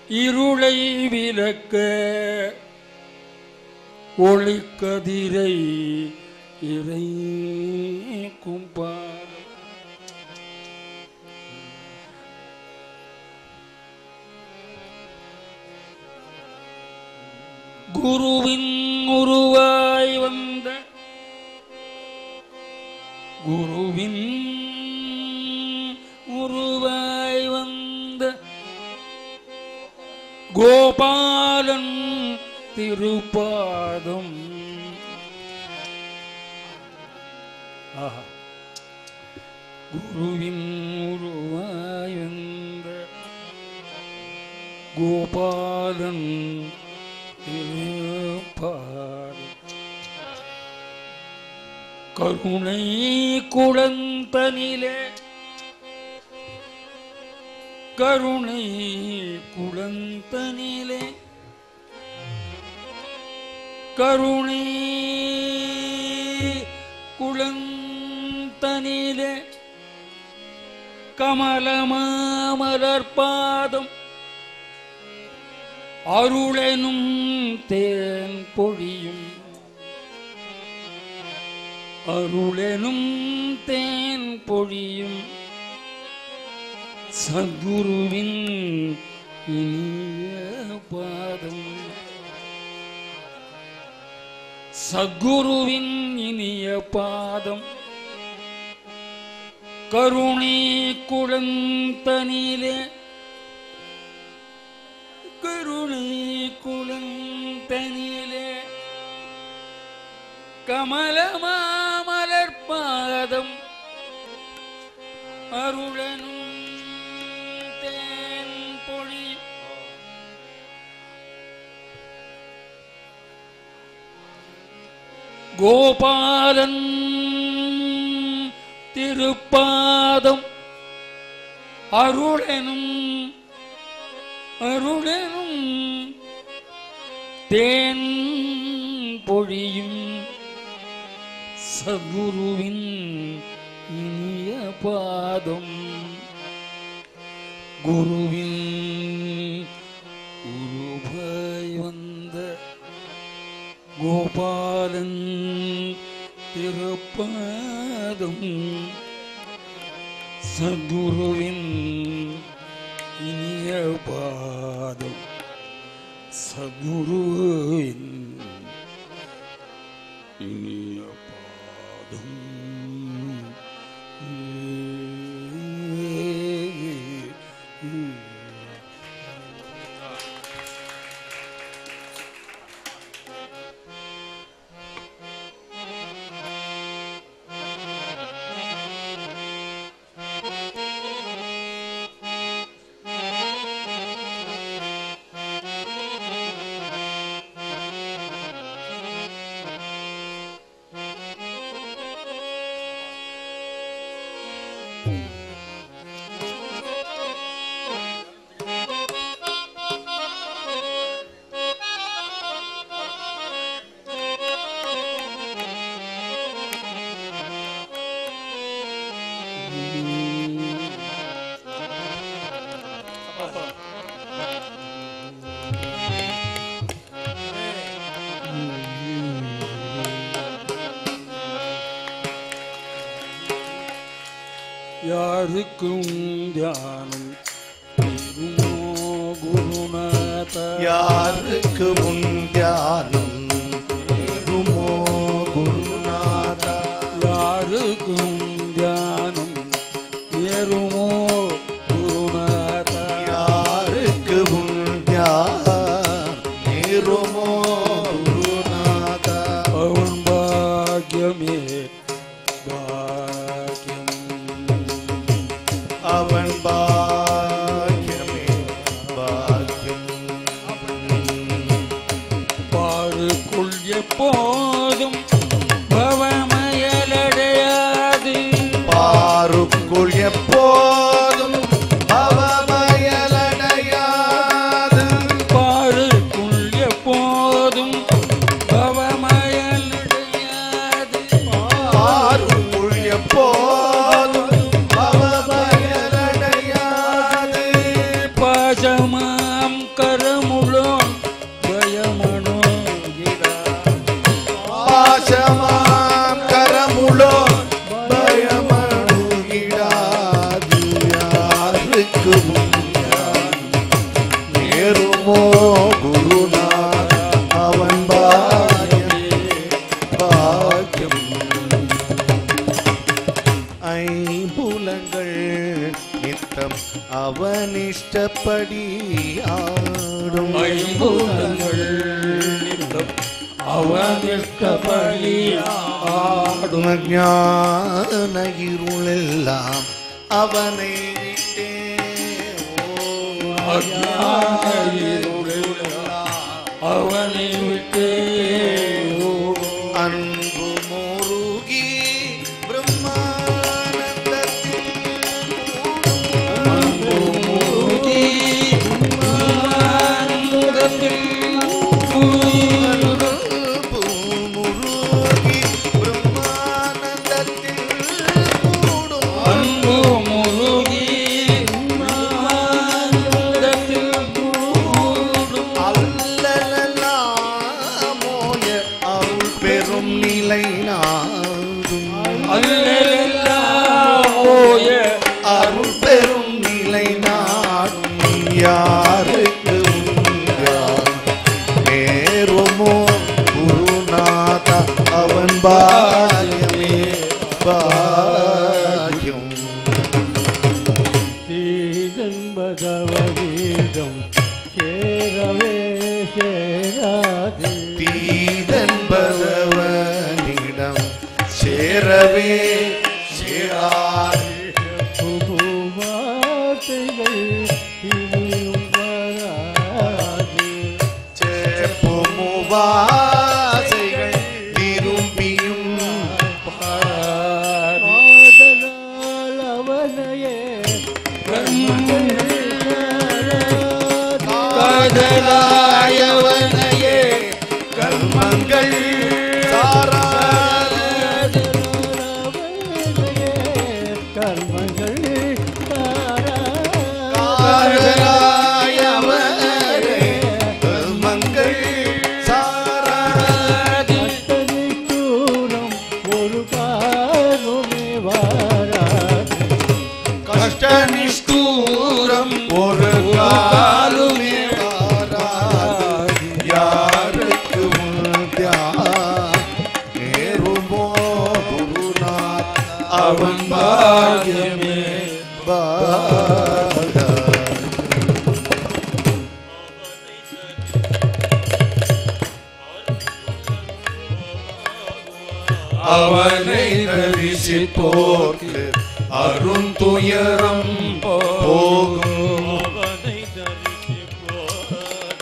இருளை விலக்க ஒளிக்கதிரை இறை கும்பார் குருவின் உருவாய் வந்த குருவின் உருவாய் வந்த கோபாலன் திருப்பாதம் ஆஹா. குருவின் உருவாய் வந்த கோபாலன் திருப்பாதம் கருணை குளந்தனிலே கருணை குளந்தனிலே கருணை குளந்தனிலே கமலமாமலர் பாதம் அருளெனும் தேன் பொழியும் அருளெனும் தேன் பொழியும் சத்குருவின் இனிய பாதம் சத்குருவின் இனிய பாதம் கருணை குழந்தனிலே கருணை குழந்தனிலே கமலமாமலர் பாதம் அருளனும் தேன் பொழி கோபாலன் திருப்பாதம் அருளெனும் அருளெனும் தேன் பொழியும் சகுருவின் இனிய பாதம் குருவின் உருவாய் வந்த கோபாலன் திருப்பாதம் சகுருவின் இனிய பாதம் சகுருவின் இனிய பாதம் யாருக்கும் தியானம் தீருமோ குருநாதா யாருக்கு முன் தியானம் ஏறுமோ குருநாதா யாருக்கும் தியானம் ஏறுமோ குருநாதா யாருக்கு முன் தியானம் ஏறுமோ குருநாதா அவன் பாக்கியமே பாக்கியம் அவன் பாக்கியமே பாக்கியம் பாருக்குள் எப்போதும் பவமயலடையாது பாருக்குள் எப்போதும் அவமயலடையாது பாருக்குள் எப்போதும் பவமயலடையாது பாருக்குள் எப்போதும் அவமயலடையாது ஐம்புலங்கள் நித்தம் அவனிஷ்டப்படி ஆடும் ஐம்பூதங்கள் நித்தம் அவனிஷ்டபடி ஆடும் ஞான இருளெல்லாம் அவனை விட்டே அஞ்ஞான இருளெல்லாம் அவனை விட்டே ஓடும். அன்பு முருகி பிரம்மானந்தத்தில் அன்பு மூர்த்தி ஆனந்தத்தில் கூடும். அன்பு முருகி பிரம்மானந்தத்தில் கூடும் அன்பு முருகி ஆனந்தத்தில் கூடும். அல்லலலாமோய அருள் பெரும் நிலை நாடும் அல்லலெல்லாம் ஓய அருள் பெரும் நிலை நாடும் யாருக்கு உண்டாம் நேருமோ குருநாத அவன் பாயமே பாயும் தீதன்பதவகீதம் சேரவே சேராது தீதன்பதவனிடம் சேரவே சேராது புதுவார்த்தைகள் இனியும் வராது சேப்புமுவாசைகள் திரும்பியும் ஆதலால் அவனையே காதலாயவனையே கர்மங்கள் சாராத கர்மங்கள் தாரா காதலாயவரே கர்மங்கள் சாராத அத்தனை தூரம் ஒரு காலமே வாராது கஷ்ட நிஷ்டூரம் ஒரு காலுமே வாராது யாருக்கு முந்தியா நேருமோ குருநாத் அவன் பாகியமே பாக அவனை தரிசிப்போர்க்கு அருந்துயரம் போகும் அவனை தரிசிப்போர்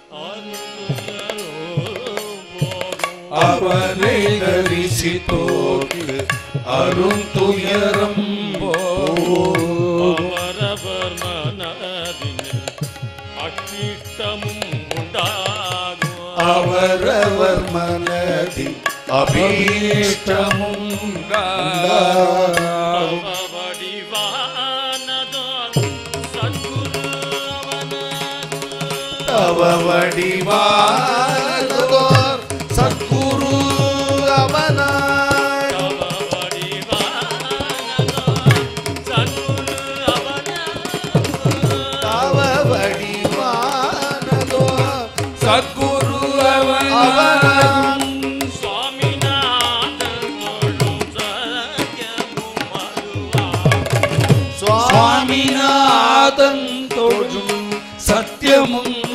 அவனை தரிசித்தோர்க்கு அருந்துயரம் போகும் அவரவர் மனதில் அக்கிட்டமும் உண்டாகும் அவரவர் மனதில் அபீஷ்டமும் உண்டாகும். வடிவானதோர் சத்குரு அவனது தவ வடிவானதோர் சத்குரு அவனாய் தவ வடிவானதோர் சத்குரு அவன் அவனாய் சுவாமிநாதன் தோழும் சத்தியமும்